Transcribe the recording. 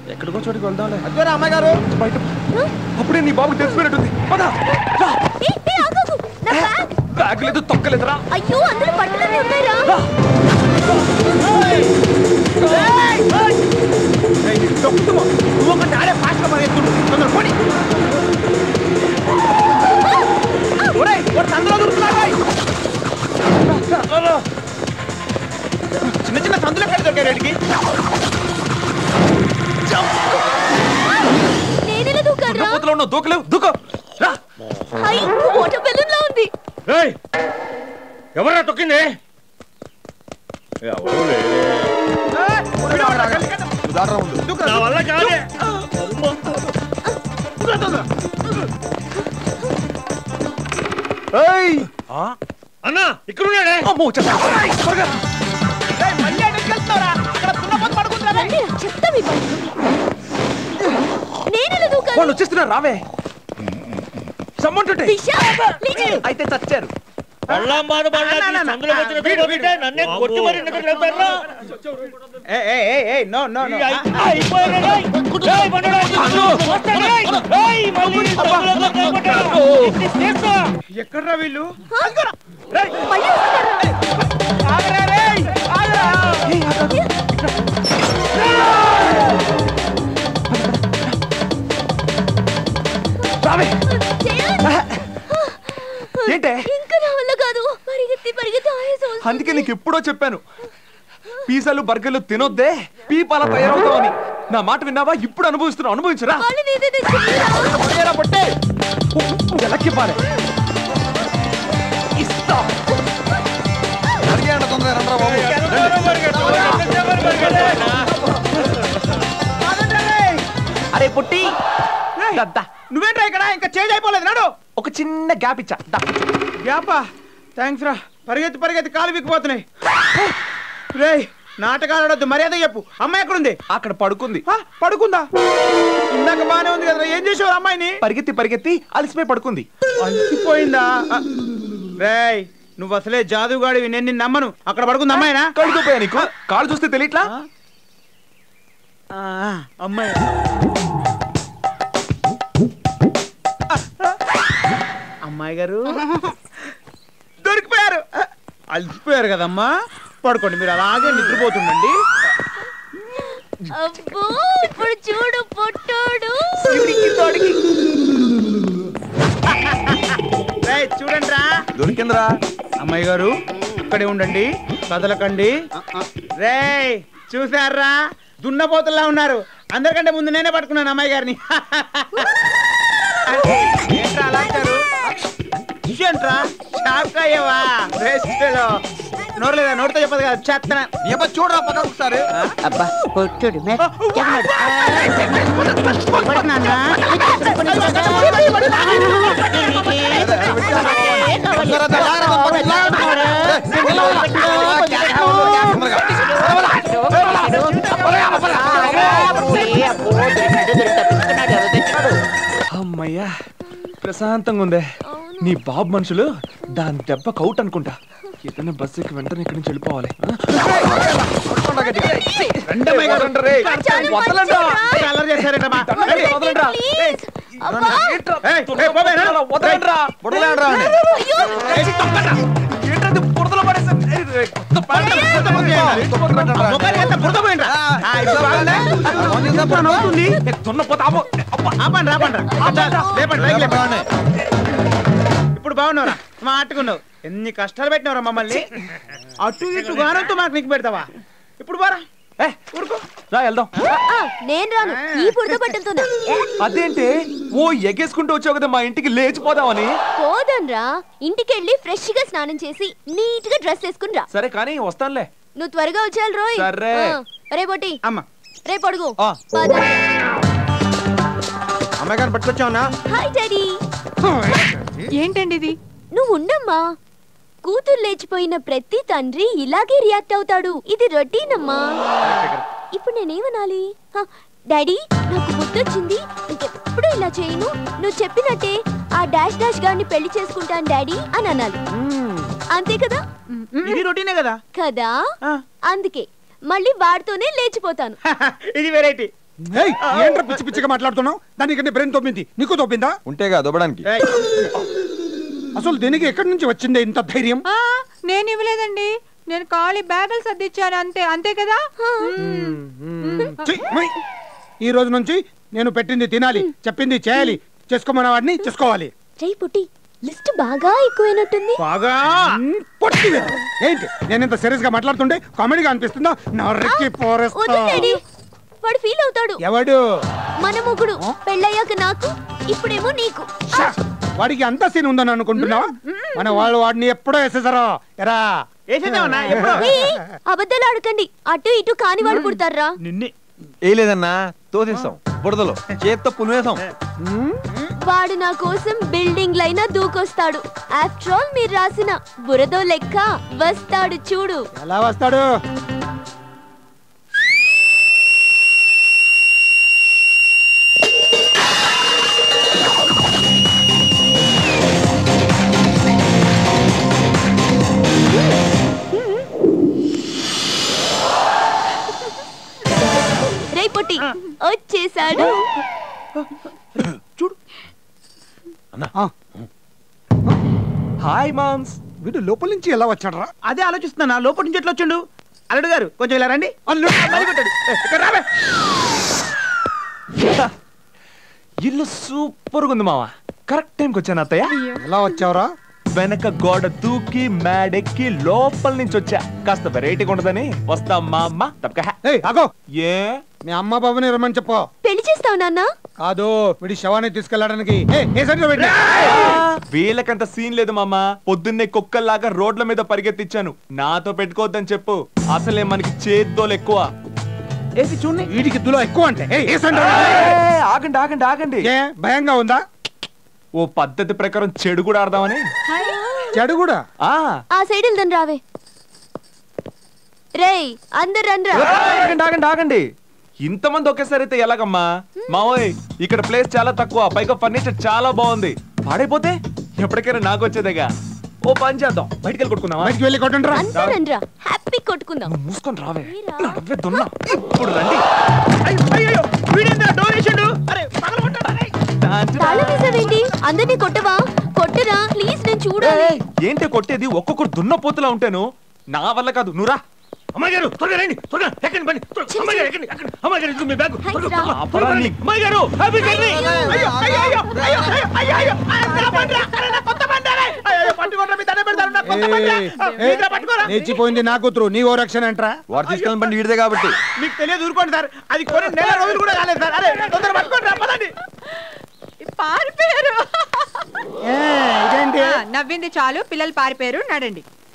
ఎక్కడికో చోటికి వెళ్దాంలే అదిగోరా అమ్మాయి గారు బయట అప్పుడే నీ బాబు తెలిసిపోయినట్టుంది పద రా. ఏ, ఏ, ఆగు, ఆగు. నా బ్యాగ్. బ్యాగ్ లేదు తొక్కలేదురా అయ్యో అందులో బట్టలన్నీ ఉన్నాయిరా రా. తొక్కుతామా నువ్వు ఒకటి ఆడే ఫాస్ట్ గా పరిగెత్తుండు తొందర పోనీ ఒరేయ్ వాడు సందులో దొరుకుతున్నాడు రోయ్. రా, రా, రా. చిన్న చిన్న సందులు ఎక్కడ దొరికారు వీడికి నేనెలా దూకారా పోతలో ఉన్న దూకలేవు దూకో రా అయ్యి వాటర్ బెలూన్ లా ఉంది ఏయ్ ఎవరా తొక్కింది ఎవరు లేరే. నా వల్ల కాదే ఏయ్ అన్నా ఇక్కడున్నాడే అమ్మో వచ్చేసా. త్వరగా. ఏయ్, మళ్ళీ ఎక్కడికి వెళ్తున్నావురా? అక్కడ దున్నపోతు పడుకుందిరా రే. రండిరా, చెప్తా మీ పని నేనెలా దూకాను వాళ్ళు వచ్చేస్తున్నారు రావే సమ్మంటుంటే దిశ లేచి. అయితే చచ్చారు పళ్ళాం బాధ పడలేదు. అన్నా, అన్నా, సందులో వచ్చిన వీడు, దొంగ నన్నే కొట్టి మరి ఇంటికి వెళ్తారా? ఏయ్, ఏయ్, ఏయ్, ఏయ్, నో నో నో ఈ అయి- అయిపోయారు, ఏయ్. ఏయ్, బండరా, వస్తాడు, ఏయ్. ఏయ్, మళ్ళీ సందులో దొంగ ఇది చేస్తా. ఎక్కడ్రా వీళ్ళు మళ్ళీ వస్తున్నారా? ఆగరా రేయ్, ఆగరా. రావే చేయాలి. ఏంటే ఇంకా నా వల్ల కాదు పరిగెత్తి పరిగెత్తి ఆయాసం వస్తుంది. అందుకే నీకు ఎప్పుడో చెప్పాను పిజ్జాలు బర్గర్లు తినొద్దే పీపాల తయారవుతావని నా మాట విన్నావా ఇప్పుడు అనుభవిస్తున్నావు అనుభవించరా వాళ్ళు నేనేదో చెయ్యరా? ఏరా పొట్టే ఎలక్కి పారే ఇస్తా ఎంతసేపు పరిగెత్తు, ఎంతసేపు పరిగెత్తు. ఆగండ్రా రేయ్. అరే పుట్టి దద్దా. నువ్వేంట్రా ఇక్కడ ఇంకా చేంజ్ అయిపోలేదు నాడు ఒక చిన్న గ్యాప్ ఇచ్చా దా. యాపా థ్యాంక్స్ రా పరిగెత్తి పరిగెత్తి కాలు విక్కిపోతున్నాయి రేయ్ నాటకాలు ఆడొద్దు మర్యాద చెప్పు అమ్మాయి ఎక్కడుంది అక్కడ పడుకుంది ఆ, పడుకుందా ఇందాక బానే ఉంది కదా ఏం చేసావు అమ్మాయిని పరిగెత్తి పరిగెత్తి అలసిపోయి పడుకుంది అలసిపోయిందా ఆ, రేయ్ నువ్వు అసలే జాదుగాడివి నేను నిన్ను నమ్మను అక్కడ పడుకుంది అమ్మాయినా కడుగుపోయా నీకు కాళ్ళు చూస్తే తెలియట్లా ఆ, అమ్మాయి అమ్మాయి గారు దొరికిపోయారు అలసిపోయారు కదమ్మా పడుకోండి మీరు అలాగే నిద్రపోతుండండి అబ్బో ఇప్పుడు చూడు పొట్టోడు రేయ్, చూడండి రా దొరికిందిరా అమ్మాయి గారు ఇక్కడే ఉండండి కదలకండి రేయ్ చూసారా దున్నపోతుల్లా ఉన్నారు అందరికంటే ముందు నేనే పట్టుకున్నాను అమ్మాయి గారిని ఏంట్రా అలా అంటారు ఏంట్రా షాక్ అయ్యావా వేస్ట్ నోరు లేదా నోటితో చెప్పదు కదా చేత్తన చూడరా పక్క ఒకసారి అబ్బా పొట్టుడు మెత్తగున్నాడు. పడుకున్నానా? అమ్మయ్యా ప్రశాంతంగా ఉందే నీ బాబు మనుషులు దాని దెబ్బ కౌట్ అనుకుంటా ఏదైనా బస్ ఎక్కి వెంటనే ఇక్కడి నుంచి వెళ్ళిపోవాలి ఆ? రండి అమ్మాయి గారు. వదలండి రే. చాలా వదలండ్రా. మంచిదా? అల్లరి చేశారేంటమ్మా రండి, వదలండ్రా. ఏయ్, అబ్బా ఏంట్రా? ఏయ్, ఏయ్, బాబాయ్, రా. వదలండ్రా. అయ్యో ఏంట్రది బురదలో పడేసా- ఏయ్, రే, కొత్త ప్యాంట్ ముఖానికి ఎంత బురద పోయిండ్రా? ఆ, ఇప్పుడు బాగుందా? ఇప్పుడు నవ్వుతుంది. ఏ, దున్నపోతే ఆపో. అబ్బా. ఆపండి రాపండి రా. లేపండి పైకి లేపండి. ఇప్పుడు బాగున్నావురా మా ఆట్టుకున్నావు ఎన్ని కష్టాలు పెట్టినవరా మమ్మల్ని అటు ఇటు గానంతో మాకు నీకు పెడతావా ఇప్పుడు బారా ఏ, ఊరుకో. రా వెళ్దాం ఆ, నేను రాను ఈ బురద బట్టలతోనా ఏ, అదేంటి ఓ ఎగేసుకుంటూ వచ్చావు కదా మా ఇంటికి లేచిపోదామని పోదన్రా ఇంటికెళ్ళి ఫ్రెష్ గా స్నానం చేసి నీట్ గా డ్రెస్ వేసుకుని రా సరే కానీ వస్తానులే నువ్వు త్వరగా వచ్చేయాలి రోయ్ సరే. ఆ, రే పొట్టి అమ్మ రే పొడుగు ఆ. పద. అమ్మాయి గారిని పట్టుకొచ్చావునా హాయ్ డాడీ ఏంటండి ఇది నువ్వు ఉండమ్మా కూతురు లేచిపోయిన ప్రతి తండ్రి ఇలాగే రియాక్ట్ అవుతాడు ఇది రొటీన్ అమ్మా ఇప్పుడు నేనేమనాలి హ, డాడీ నాకు గుర్తొచ్చింది ఇంకెప్పుడు ఇలా చేయను నువ్వు చెప్పినట్టే ఆ డాష్ డాష్ గారిని పెళ్లి చేసుకుంటాను డాడీ అని అనాలి అంతే కదా ఇది రొటీనే కదా కదా ఆ. అందుకే మళ్ళీ వాడితోనే లేచిపోతాను ఇది వెరైటీ ఏయ్, ఏంట్రా పిచ్చి పిచ్చిగా మాట్లాడుతున్నావు దానికి బ్రెయిన్ తోపింది నీకు తోపిందా ఉంటేగా దొబ్బడానికి ఏయ్, అసలు దీనికి ఎక్కడి నుంచి వచ్చింది ఇంత ధైర్యం ఆ, నేను ఇవ్వలేదండి నేను ఖాళీ బ్యాగులు సర్దిచ్చాను అంతే అంతే కదా ఛీ, మొయ్. ఈ రోజు నుంచి నేను పెట్టింది తినాలి చెప్పింది చేయాలి చేసుకోమన్న వాడిని చేసుకోవాలి రేయ్ పుట్టి లిస్ట్ బాగా ఎక్కువైనట్టుంది బాగా మ్, పొట్టి వెధవ. ఏంటి నేను ఇంత సీరియస్ గా మాట్లాడుతుంటే కామెడీగా అనిపిస్తుందా నరికి వద్దు పోరేస్తా డాడీ వాడు ఫీల్ అవుతాడు ఎవడు మన మొగుడు పెళ్ళయ్యాక నాకు ఇప్పుడేమో నీకు ఛ, వాడికి అంత సీన్ ఉందని అనుకుంటున్నావా మన వాళ్ళు వాడిని ఎప్పుడో వేసేసారో ఎరా వేసేద్దామన్నా ఎప్పుడు ఏయ్, అబద్ధాలు ఆడకండి అటు ఇటు కాని వాళ్ళు పుడతారా నిన్నే ఏ లేదన్నా తోసేస్తాం బురదలో చేత్తో పులివేసాం వాడు నా కోసం బిల్డింగ్ లైనా దూకొస్తాడు ఆఫ్టర్ ఆల్ మీరు రాసిన బురదో లెక్క వస్తాడు చూడు ఎలా వస్తాడు రేయ్ పొట్టి వచ్చేసాడు ఆ, హాయ్ మామ్స్ వీడు లోపల నుంచి ఎలా వచ్చాడరా అదే ఆలోచిస్తున్నా లోపల నుంచి ఎట్లా వచ్చిండు అల్లుడు గారు కొంచెం ఇలా రండి అల్లుడు. మరి కొట్టాడు. ఏ, ఇక్కడ రావే ఇల్లు సూపర్ గా ఉంది మావా కరెక్ట్ టైంకి వచ్చాను అత్తయ్య ఎలా వచ్చావురా వెనక గోడ దూకి మేడెక్కి లోపల నుంచి వచ్చా కాస్త వెరైటీగా ఉండదని వస్తా మా అమ్మ తప్పక హ. ఏయ్ ఆగో ఏ మీ అమ్మ బాబుని రమ్మని చెప్పు పెళ్లి చేస్తావు నాన్న కాదు వీడి శవాన్ని తీసుకెళ్ళడానికి ఏయ్, ఏ సైడ్ పెట్టి వీళ్ళకంత సీన్ లేదు మామ పొద్దున్నే కుక్కల్లాగా రోడ్ల మీద పరిగెత్తిచ్చాను నాతో పెట్టుకోవద్దని చెప్పు అసలే మనకి చేద్దోలు ఎక్కువ ఏసి చూడండి వీడికి దులో ఎక్కువ అంటే ఏయ్, ఏ సైడ్ ఏయ్, ఆగండి ఆగండి ఆగండి ఏ భయంగా ఉందా ఓ పద్ధతి ప్రకారం చెడు కూడా ఆడదామని చెడు కూడా ఆ ఆ సైడ్ వెళ్దాం రావే రేయ్ అందరు రండ్రా ఆగండి ఆగండి ఆగండి ఇంతమంది ఒకేసారి అయితే ఎలాగమ్మా మావోయ్ ఇక్కడ ప్లేస్ చాలా తక్కువ పైగా ఫర్నిచర్ చాలా బాగుంది పాడైపోతే ఎప్పటికైనా నాకు వచ్చేదేగా ఓ పని చేద్దాం బయటికి వెళ్ళి కొట్టుకుందామా బయటికి వెళ్ళి కొట్టండి రా అందరు రండ్రా హ్యాపీ కొట్టుకుందాం నువ్వు మూసుకొని రావే మీరా? నవ్వే దున్నా ఇప్పుడు రండి అయ్యో అయ్యో వీడేంద్ర డోర్ వేసిండు అరే పగల కొట్టాడు అరే తాళం వేసావేంటి అందరినీ కొట్టవా కొట్టరా ప్లీజ్ నేను చూడాలి ఏయ్, ఏంటి కొట్టేది ఒక్కొక్కరు దున్నపోతులా ఉంటాను నా వల్ల కాదు నువ్వురా అమ్మాయి గారు త్వరగా రండి త్వరగా ఎక్కండి బండి త్వరగా. అమ్మాయి గారు ఎక్కండి అక్కడ అమ్మాయి గారు ఇదిగో మీ బ్యాగ్ త్వరగా, థాంక్స్ రా. త్వరగా, త్వరగా రండి. అమ్మాయి గారు హ్యాపీ జర్నీ అయ్యో అయ్యో అయ్యో అయ్యో అయ్యో అయ్యో అయ్యో అరే బండ్రా అరే నా కొత్త బండి అరే అయ్యో పట్టుకోరా మీ దండ పెడతారు నా కొత్త బండి ఏయ్, ఏయ్, మీరా పట్టుకోరా లేచిపోయింది నా కూతురు నీ ఓ రక్షణ ఏంట్రా వాడు తీసుకెళ్ళిన బండి వీడిదే కాబట్టి మీకు తెలియదు ఊరుకోండి సార్ అది కొని నెల రోజులు కూడా కాలేదు సార్ అరే తొందర పట్టుకోండి రా పదండి పారిపోయారు ఏ, ఇదేంటి ఆ, నవ్వింది చాలు పిల్లలు పారిపోయారు నడండి